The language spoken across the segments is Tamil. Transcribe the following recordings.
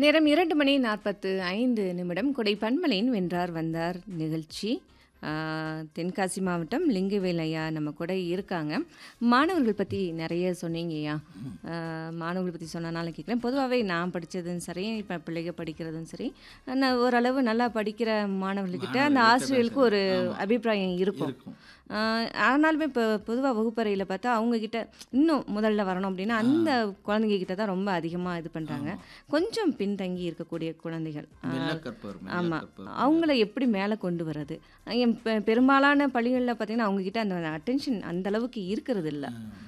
நேரம் இரண்டு மணி நாற்பத்து ஐந்து நிமிடம் கொடை பன்மலையின் வென்றார் வந்தார் நிகழ்ச்சி ஆ, தென்காசி மாவட்டம் லிங்கவேல் ஐயா நம்ம கூட இருக்காங்க மாணவர்கள் பற்றி நிறைய சொன்னீங்க ஐயா ஆ, மாணவர்கள் பற்றி சொன்னனால கேட்குறேன் பொதுவாகவே நான் படித்ததும் சரி இப்போ பிள்ளைங்க படிக்கிறதும் சரி நான் ஓரளவு நல்லா படிக்கிற மாணவர்கள்கிட்ட அந்த மாணவர்கள்கிட்ட ஆசிரியர்களுக்கு ஒரு ஆமா. அபிப்பிராயம் இருக்கும் இருக்கும் ஆ, ஆனாலுமே இப்போ பொதுவாக வகுப்பறையில் பார்த்தா அவங்க கிட்ட இன்னும் முதல்ல வரணும் அப்படின்னா அந்த குழந்தைங்க கிட்ட தான் ரொம்ப அதிகமாக இது பண்ணுறாங்க கொஞ்சம் பின்தங்கி இருக்கக்கூடிய குழந்தைகள் ஆ, மெல்ல கற்பவர் மெல்ல ஆமாம் கற்பவர் அவங்கள எப்படி மேலே கொண்டு வர்றது என் பெ- பெரும்பாலான பள்ளிகளில் பார்த்தீங்கன்னா அவங்கக்கிட்ட அந்த அட்டென்ஷன் அந்த அளவுக்கு இருக்கிறது இல்லை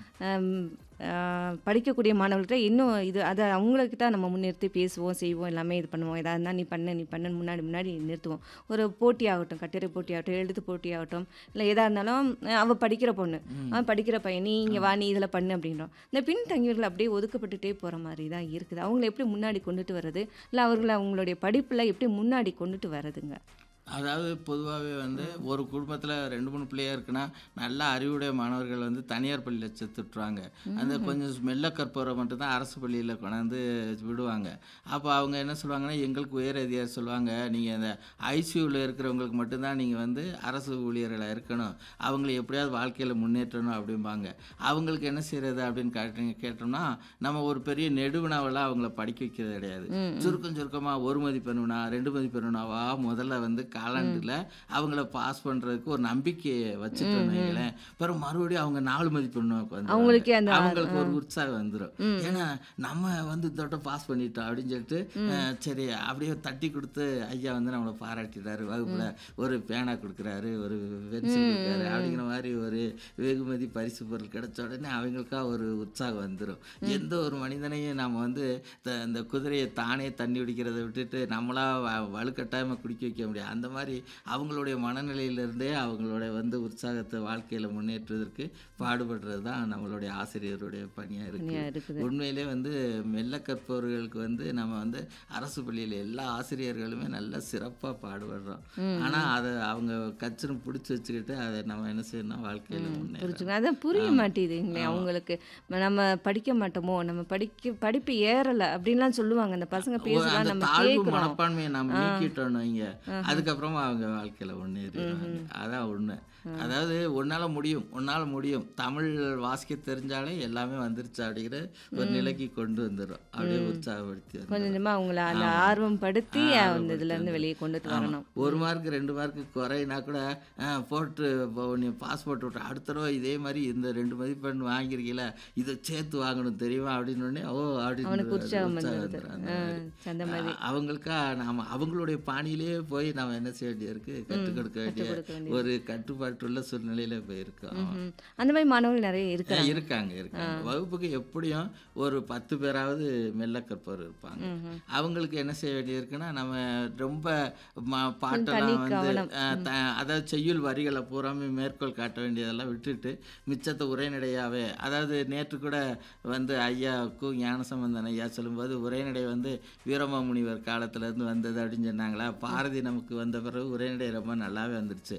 படிக்கக்கூடிய மாணவர்கள்ட்ட இன்னும் இது அதை அவங்கக்கிட்ட நம்ம முன்னிறுத்தி பேசுவோம் செய்வோம் எல்லாமே இது பண்ணுவோம் எதாக இருந்தால் நீ பண்ணு நீ பண்ணுன்னு முன்னாடி முன்னாடி நிறுத்துவோம் ஒரு போட்டி ஆகட்டும் கட்டுரை போட்டி ஆகட்டும் எழுத்து போட்டி ஆகட்டும் இல்லை எதாக இருந்தாலும் அஹ், அவ படிக்கிற பொண்ணு அவன் படிக்கிற பையன் நீ இங்கே வா நீ இதில் பண்ணு அப்படின்றோம் இந்த பின்தங்கியவர்கள் அப்படியே ஒதுக்கப்பட்டுட்டே போகிற மாதிரி தான் இருக்குது அவங்கள எப்படி முன்னாடி கொண்டுட்டு வர்றது இல்லை அவர்களை அவங்களுடைய படிப்பில் எப்படி முன்னாடி கொண்டுட்டு வர்றதுங்க அதாவது பொதுவாகவே வந்து ஒரு குடும்பத்தில் ரெண்டு மூணு பிள்ளையா இருக்குன்னா நல்ல அறிவுடைய மாணவர்கள் வந்து தனியார் பள்ளியில் சேர்த்துட்ருவாங்க அந்த கொஞ்சம் மெல்ல கற்பவரை மட்டும்தான் அரசு பள்ளியில் கொண்டாந்து விடுவாங்க அப்போ அவங்க என்ன சொல்லுவாங்கன்னா எங்களுக்கு உயர் அதிகாரி சொல்லுவாங்க நீங்கள் அந்த ஐசியூவில் இருக்கிறவங்களுக்கு மட்டும்தான் நீங்கள் வந்து அரசு ஊழியர்களாக இருக்கணும் அவங்கள எப்படியாவது வாழ்க்கையில் முன்னேற்றணும் அப்படிம்பாங்க அவங்களுக்கு என்ன செய்கிறது அப்படின்னு கேட்டு கேட்டோம்னா நம்ம ஒரு பெரிய நெடுவினாவெல்லாம் அவங்கள படிக்க வைக்கிறது கிடையாது சுருக்கம் சுருக்கமாக ஒரு மதிப்பெண்ணுனா ரெண்டு மதிப்பெண்ணுனாவா முதல்ல வந்து காலாண்டில் அவங்கள பாஸ் பண்ணுறதுக்கு ஒரு நம்பிக்கையை வச்சுட்டோம் வைங்களேன் பிறகு மறுபடியும் அவங்க நாலு மதிப்பெண்ணு அவங்களுக்கே அந்த அவங்களுக்கு ஒரு உற்சாகம் வந்துடும் ஏன்னா நம்ம வந்து இதோட பாஸ் பண்ணிட்டோம் அப்படின்னு சொல்லிட்டு அஹ், சரி அப்படியே தட்டி கொடுத்து ஐயா வந்து நம்மளை பாராட்டிட்டாரு வகுப்புல ஒரு பேனா கொடுக்குறாரு ஒரு பென்சில் கொடுக்குறாரு அப்படிங்கிற மாதிரி ஒரு வெகுமதி பரிசு பொருள் கிடைச்ச உடனே அவங்களுக்கா ஒரு உற்சாகம் வந்துடும் எந்த ஒரு மனிதனையும் நம்ம வந்து த- இந்த குதிரையை தானே தண்ணி குடிக்கிறத விட்டுட்டு நம்மளா வ- வலுக்கட்டாயமா குடிக்க வைக்க முடியாது அந்த மாதிரி அவங்களுடைய மனநிலையிலிருந்தே அவங்களுடைய வந்து உற்சாகத்தை வாழ்க்கையில முன்னேற்றுவதற்கு பாடுபடுறது தான் நம்மளுடைய ஆசிரியருடைய பணியா இருக்கு தனியாக இருக்குது உண்மையிலே வந்து மெல்ல கற்பவர்களுக்கு வந்து நம்ம வந்து அரசு பள்ளியில் எல்லா ஆசிரியர்களுமே நல்ல சிறப்பாக பாடுபடுறோம் ஆனா அதை அவங்க கச்சுன்னு பிடிச்சி வச்சுக்கிட்டு அதை நம்ம என்ன செய்யணும் வாழ்க்கையில முன்னேற புரிஞ்சுக்கணும் அதான் புரிய மாட்டேங்குதுங்களே அவங்களுக்கு நம்ம படிக்க மாட்டோமோ நம்ம படிக்க படிப்பு ஏறலை அப்படின்லாம் சொல்லுவாங்க அந்த பசங்க பேசலாம் அந்த நம்ம தாழ்வு கேட்குறோம் மனப்பான்மையை நம்ம நீக்கிட்டோம் வைங்க அதுக்கப்புறமா அவங்க வாழ்க்கையில முன்னேறிடுவாங்க அதான் உண்மை அதாவது உன்னால முடியும் உன்னால முடியும் தமிழ் வாசிக்க தெரிஞ்சாலே எல்லாமே வந்துருச்சு அப்படிங்கிற ஒரு நிலைக்கு கொண்டு வந்துடும் அப்படியே உற்சாகப்படுத்தி வந்துரும். கொஞ்சம் கொஞ்சமாக அவங்கள அந்த ஆர்வம் படுத்தி அந்த இதுலேருந்து வெளியே கொண்டுட்டு வரணும் ஒரு மார்க் ரெண்டு மார்க் குறையினா கூட ஆ, போட்டு இப்போ நீ பாஸ் போட்டு விட்டு அடுத்த தடவை இதே மாதிரி இந்த ரெண்டு மதிப்பெண் வாங்கியிருக்கீல இதை சேர்த்து வாங்கணும் தெரியுமா அப்படின்னு உடனே ஓ அப்படின்னு அவனுக்கு உற்சாகம் உற்சாகம் வந்துடுது வந்துரும் அந்த ஆ, மாதிரி. அந்த மாதிரி அ- அவங்களுக்கா நாம அவங்களுடைய பாணியிலேயே போய் நாம என்ன செய்ய வேண்டியிருக்கு கற்றுக் கொடுக்க வேண்டிய கொடுக்க வேண்டியது. ஒரு கட்டுப்பாட்டுள்ள சூழ்நிலையில போய் இருக்கோம் ம். அந்த மாதிரி மாணவர்கள் நிறைய இருக்கு ஆ, இருக்காங்க இருக்காங்க வகுப்புக்கு எப்படியும் ஒரு பத்து பேராவது மெல்ல கற்பவர் இருப்பாங்க அவங்களுக்கு என்ன செய்ய வேண்டியிருக்குன்னா நம்ம ரொம்ப ம- பாட்டெல்லாம் வந்து ஆ, த- அதாவது செய்யுள் வரிகளை பூராமே மேற்கோள் காட்ட வேண்டியதெல்லாம் விட்டுட்டு மிச்சத்தை உரைநடையாவே அதாவது நேற்று கூட வந்து ஐயாவுக்கு ஞானசம்பந்தன் ஐயா சொல்லும்போது உரைநடை வந்து வீரமாமுனிவர் காலத்துல இருந்து வந்தது அப்படின்னு சொன்னாங்களா பாரதி நமக்கு வந்த பிறகு உரைநடை ரொம்ப நல்லாவே வந்துருச்சு